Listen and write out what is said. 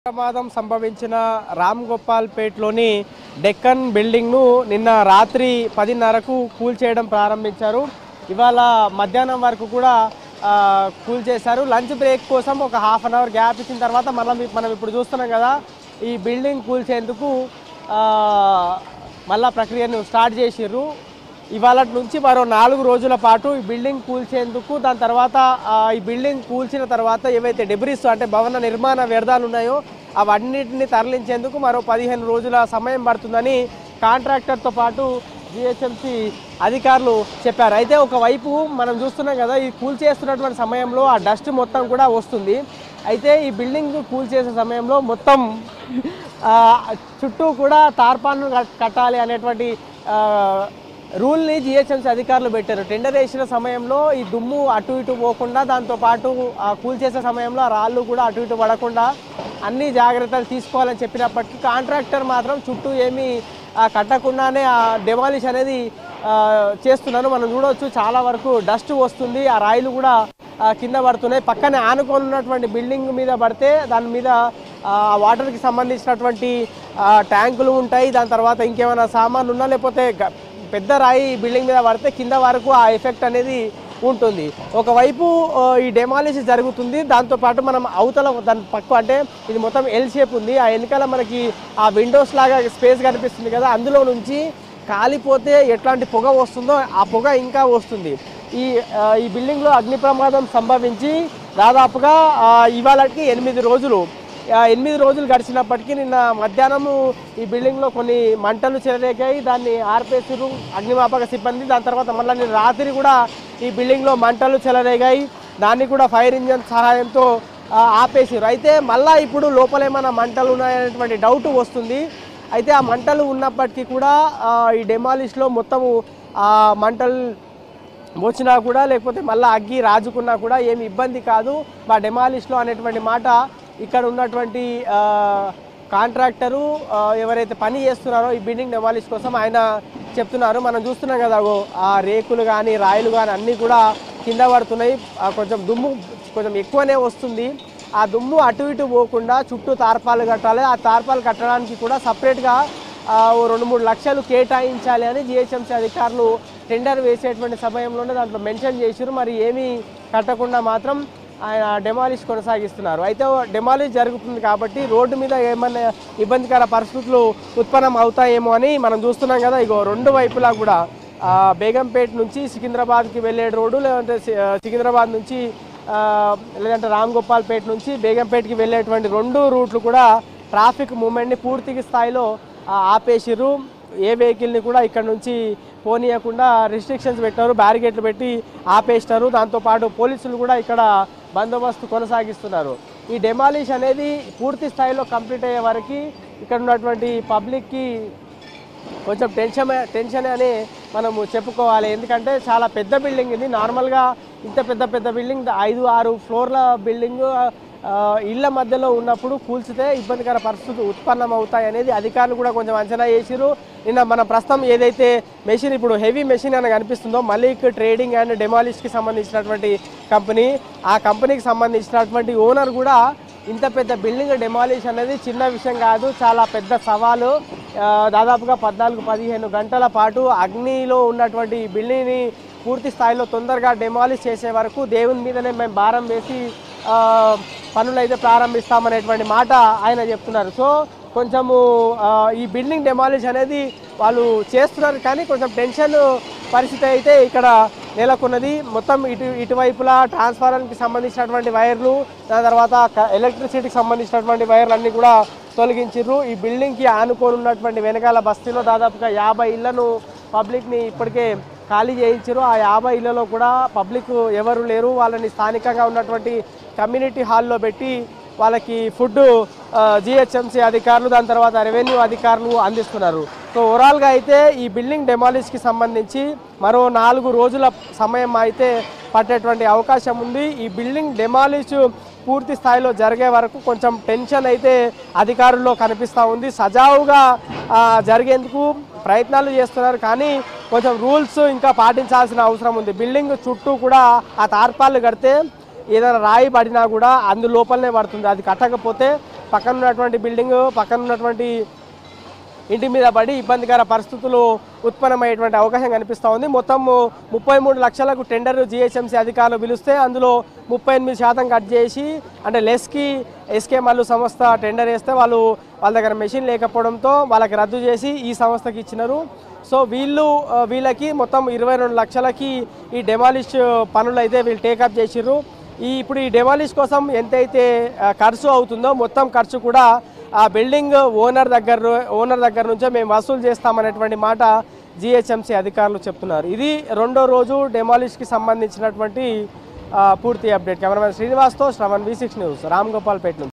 ప్రమాదం సంభవించిన రామ్ గోపాల్ పేట్లోని డెక్కన్ బిల్డింగ్ను నిన్న రాత్రి పదిన్నరకు కూల్చేయడం ప్రారంభించారు ఇవాళ మధ్యాహ్నం వరకు కూడా ఆ, కూల్చేశారు లంచ్ బ్రేక్ కోసం ఒక హాఫ్ అన్ అవర్ గ్యాప్ ఇచ్చిన తర్వాత మనం మనం ఇప్పుడు చూస్తున్నాం కదా ఈ బిల్డింగ్ కూల్చేందుకు ఆ, మళ్ళా ప్రక్రియను స్టార్ట్ చేసిర్రు ఇవాళ నుంచి మరో నాలుగు రోజుల పాటు ఈ బిల్డింగ్ కూల్చేందుకు దాని తర్వాత ఆ, ఈ బిల్డింగ్ కూల్చిన తర్వాత ఏవైతే డెబ్రిస్ అంటే భవన నిర్మాణ వ్యర్థాలు ఉన్నాయో అవన్నిటిని తరలించేందుకు మరో పదిహేను రోజుల సమయం పడుతుందని కాంట్రాక్టర్తో పాటు జిహెచ్ఎంసి అధికారులు చెప్పారు అయితే ఒకవైపు మనం చూస్తున్నాం కదా ఈ కూల్చేస్తున్నటువంటి సమయంలో ఆ డస్ట్ మొత్తం కూడా వస్తుంది అయితే ఈ బిల్డింగ్ కూల్చేసే సమయంలో మొత్తం ఆ, చుట్టూ కూడా తార్పాలను కట్- కట్టాలి అనేటువంటి ఆ, రూల్ని జిహెచ్ఎంసీ అధికారులు పెట్టారు టెండర్ వేసిన సమయంలో ఈ దుమ్ము అటు ఇటు పోకుండా దాంతోపాటు ఆ కూల్చేసే సమయంలో ఆ రాళ్ళు కూడా అటు ఇటు పడకుండా అన్ని జాగ్రత్తలు తీసుకోవాలని చెప్పినప్పటికీ కాంట్రాక్టర్ మాత్రం చుట్టూ ఏమీ ఆ, కట్టకుండానే ఆ డెమాలిష్ అనేది ఆ, చేస్తున్నారు మనం చూడవచ్చు చాలా వరకు డస్ట్ వస్తుంది ఆ రాయిలు కూడా ఆ, కింద పడుతున్నాయి పక్కనే ఆనుకొని ఉన్నటువంటి బిల్డింగ్ మీద పడితే దాని మీద ఆ, వాటర్కి సంబంధించినటువంటి ఆ, ట్యాంకులు ఉంటాయి దాని తర్వాత ఇంకేమైనా సామాన్లు ఉన్నా లేకపోతే గ- పెద్ద రాయి బిల్డింగ్ మీద పడితే కింద వరకు ఆ ఎఫెక్ట్ అనేది ఉంటుంది ఒకవైపు ఆ, ఈ డెమాలిష్ జరుగుతుంది దాంతోపాటు మనం అవతల దాని పక్క అంటే ఇది మొత్తం ఎల్ షేప్ ఉంది ఆ వెనకాల మనకి ఆ విండోస్ లాగా స్పేస్ కనిపిస్తుంది కదా అందులో నుంచి కాలిపోతే ఎట్లాంటి పొగ వస్తుందో ఆ పొగ ఇంకా వస్తుంది ఈ ఆ, ఈ బిల్డింగ్లో అగ్ని ప్రమాదం సంభవించి దాదాపుగా ఆ, ఇవాళకి ఎనిమిది రోజులు ఆ, ఎనిమిది రోజులు గడిచినప్పటికీ నిన్న మధ్యాహ్నము ఈ బిల్డింగ్లో కొన్ని మంటలు చెలరేగాయి దాన్ని ఆర్పేసిరు అగ్నిమాపక సిబ్బంది దాని తర్వాత మళ్ళీ నిన్న రాత్రి కూడా ఈ బిల్డింగ్లో మంటలు చెలరేగాయి దాన్ని కూడా ఫైర్ ఇంజన్ సహాయంతో ఆ, ఆపేసిరు అయితే మళ్ళీ ఇప్పుడు లోపల ఏమైనా మంటలు ఉన్నాయనేటువంటి డౌట్ వస్తుంది అయితే ఆ మంటలు ఉన్నప్పటికీ కూడా ఆ, ఈ డెమాలిష్లో మొత్తము ఆ మంటలు వచ్చినా కూడా లేకపోతే మళ్ళీ అగ్గి రాజుకున్నా కూడా ఏమి ఇబ్బంది కాదు మా డెమాలిష్లో అనేటువంటి మాట ఇక్కడ ఉన్నటువంటి ఆ, కాంట్రాక్టరు ఆ, ఎవరైతే పని చేస్తున్నారో ఈ బిల్డింగ్ డెమాలిష్ కోసం ఆయన చెప్తున్నారు మనం చూస్తున్నాం కదా అగో ఆ రేకులు కానీ రాయిలు కానీ అన్నీ కూడా కింద పడుతున్నాయి ఆ, కొంచెం దుమ్ము కొంచెం ఎక్కువనే వస్తుంది ఆ దుమ్ము అటు ఇటు పోకుండా చుట్టూ తార్పాలు కట్టాలి ఆ తార్పాలు కట్టడానికి కూడా సపరేట్గా ఆ, ఓ రెండు మూడు లక్షలు కేటాయించాలి అని జిహెచ్ఎంసీ అధికారులు టెండర్ వేసేటువంటి సమయంలోనే దాంట్లో మెన్షన్ చేశారు మరి ఏమీ కట్టకుండా మాత్రం ఆయన డెమాలిష్ కొనసాగిస్తున్నారు అయితే డెమాలిష్ జరుగుతుంది కాబట్టి రోడ్డు మీద ఏమన్నా ఇబ్బందికర పరిస్థితులు ఉత్పన్నం అవుతాయేమో అని మనం చూస్తున్నాం కదా ఇగో రెండు వైపులా కూడా ఆ, బేగంపేట్ నుంచి సికింద్రాబాద్కి వెళ్ళే రోడ్డు లేదంటే సి- ఆ, సికింద్రాబాద్ నుంచి ఆ, లేదంటే రామ్ గోపాల్ పేట్ నుంచి బేగంపేట్కి వెళ్ళేటువంటి రెండు రూట్లు కూడా ట్రాఫిక్ మూమెంట్ని పూర్తిగా స్థాయిలో ఆ, ఆపేసిర్రు ఏ వెహికల్ని కూడా ఇక్కడ నుంచి పోనీయకుండా రిస్ట్రిక్షన్స్ పెట్టారు బ్యారిగేట్లు పెట్టి ఆపేసినారు దాంతోపాటు పోలీసులు కూడా ఇక్కడ బందోబస్తు కొనసాగిస్తున్నారు ఈ డెమాలిష్ అనేది పూర్తి స్థాయిలో కంప్లీట్ అయ్యే వరకు ఇక్కడ ఉన్నటువంటి పబ్లిక్కి కొంచెం టెన్షన్ టెన్షన్ అని మనము చెప్పుకోవాలి ఎందుకంటే చాలా పెద్ద బిల్డింగ్ ఇది నార్మల్గా ఇంత పెద్ద పెద్ద బిల్డింగ్ ఐదు ఆరు ఫ్లోర్ల బిల్డింగ్ ఆ, ఇళ్ళ మధ్యలో ఉన్నప్పుడు కూల్చితే ఇబ్బందికర పరిస్థితులు ఉత్పన్నం అవుతాయి అనేది అధికారులు కూడా కొంచెం అంచనా చేసిరు నిన్న మన ప్రస్తుతం ఏదైతే మెషిన్ ఇప్పుడు హెవీ మెషిన్ అని కనిపిస్తుందో మలిక్ ట్రేడింగ్ అండ్ డెమాలిష్కి సంబంధించినటువంటి కంపెనీ ఆ కంపెనీకి సంబంధించినటువంటి ఓనర్ కూడా ఇంత పెద్ద బిల్డింగ్ డెమాలిష్ అనేది చిన్న విషయం కాదు చాలా పెద్ద సవాలు ఆ, దాదాపుగా పద్నాలుగు పదిహేను గంటల పాటు అగ్నిలో ఉన్నటువంటి ఈ బిల్డింగ్ని పూర్తి స్థాయిలో తొందరగా డెమాలిష్ చేసే వరకు దేవుని మీదనే మేము భారం వేసి ఆ, పనులు అయితే ప్రారంభిస్తామనేటువంటి మాట ఆయన చెప్తున్నారు సో కొంచెము ఆ, ఈ బిల్డింగ్ డెమాలిష్ అనేది వాళ్ళు చేస్తున్నారు కానీ కొంచెం టెన్షన్ పరిస్థితి అయితే ఇక్కడ నెలకొన్నది మొత్తం ఇటు ఇటువైపులా ట్రాన్స్ఫార్మర్కి సంబంధించినటువంటి వైర్లు దాని తర్వాత క- ఎలక్ట్రిసిటీకి సంబంధించినటువంటి వైర్లు అన్నీ కూడా తొలగించారు ఈ బిల్డింగ్కి ఆనుకొని ఉన్నటువంటి వెనకాల బస్తీలో దాదాపుగా యాభై ఇళ్లను పబ్లిక్ని ఇప్పటికే ఖాళీ చేయించారు ఆ యాభై ఇళ్లలో కూడా పబ్లిక్ ఎవరు లేరు వాళ్ళని స్థానికంగా ఉన్నటువంటి కమ్యూనిటీ హాల్లో పెట్టి వాళ్ళకి ఫుడ్ జిహెచ్ఎంసీ అధికారులు దాని తర్వాత రెవెన్యూ అధికారులు అందిస్తున్నారు సో ఓవరాల్గా అయితే ఈ బిల్డింగ్ డెమాలిష్కి సంబంధించి మరో నాలుగు రోజుల సమయం అయితే పట్టేటువంటి అవకాశం ఉంది ఈ బిల్డింగ్ డెమాలిష్ పూర్తి స్థాయిలో జరిగే వరకు కొంచెం టెన్షన్ అయితే అధికారుల్లో కనిపిస్తూ ఉంది సజావుగా ఆ, జరిగేందుకు ప్రయత్నాలు చేస్తున్నారు కానీ కొంచెం రూల్స్ ఇంకా పాటించాల్సిన అవసరం ఉంది బిల్డింగ్ చుట్టూ కూడా ఆ తార్పాలు కడితే ఏదైనా రాయి పడినా కూడా అందు లోపలనే పడుతుంది అది కట్టకపోతే పక్కన ఉన్నటువంటి బిల్డింగ్ పక్కన ఉన్నటువంటి ఇంటి మీద పడి ఇబ్బందికర పరిస్థితులు ఉత్పన్నమయ్యేటువంటి అవకాశం కనిపిస్తూ ఉంది మొత్తం ముప్పై మూడు లక్షలకు టెండర్ జిహెచ్ఎంసీ అధికారులు పిలిస్తే అందులో ముప్పై ఎనిమిది శాతం కట్ చేసి అంటే లెస్కి ఎస్కే మల్లు సంస్థ టెండర్ వేస్తే వాళ్ళు వాళ్ళ దగ్గర మెషిన్ లేకపోవడంతో వాళ్ళకి రద్దు చేసి ఈ సంస్థకి ఇచ్చినారు సో వీళ్ళు ఆ, వీళ్ళకి మొత్తం ఇరవై రెండు లక్షలకి ఈ డెమాలిష్ పనులు అయితే వీళ్ళు టేకప్ చేసిర్రు ఈ ఇప్పుడు ఈ డెమాలిష్ కోసం ఎంతైతే ఆ, ఖర్చు అవుతుందో మొత్తం ఖర్చు కూడా ఆ బిల్డింగ్ ఓనర్ దగ్గర ఓనర్ దగ్గర నుంచే మేము వసూలు చేస్తామనేటువంటి మాట జిహెచ్ఎంసీ అధికారులు చెప్తున్నారు ఇది రెండో రోజు డెమాలిష్కి సంబంధించినటువంటి ఆ, పూర్తి అప్డేట్ కెమెరామెన్ శ్రీనివాస్తో Shravan V six news Ram Gopal Pet నుంచి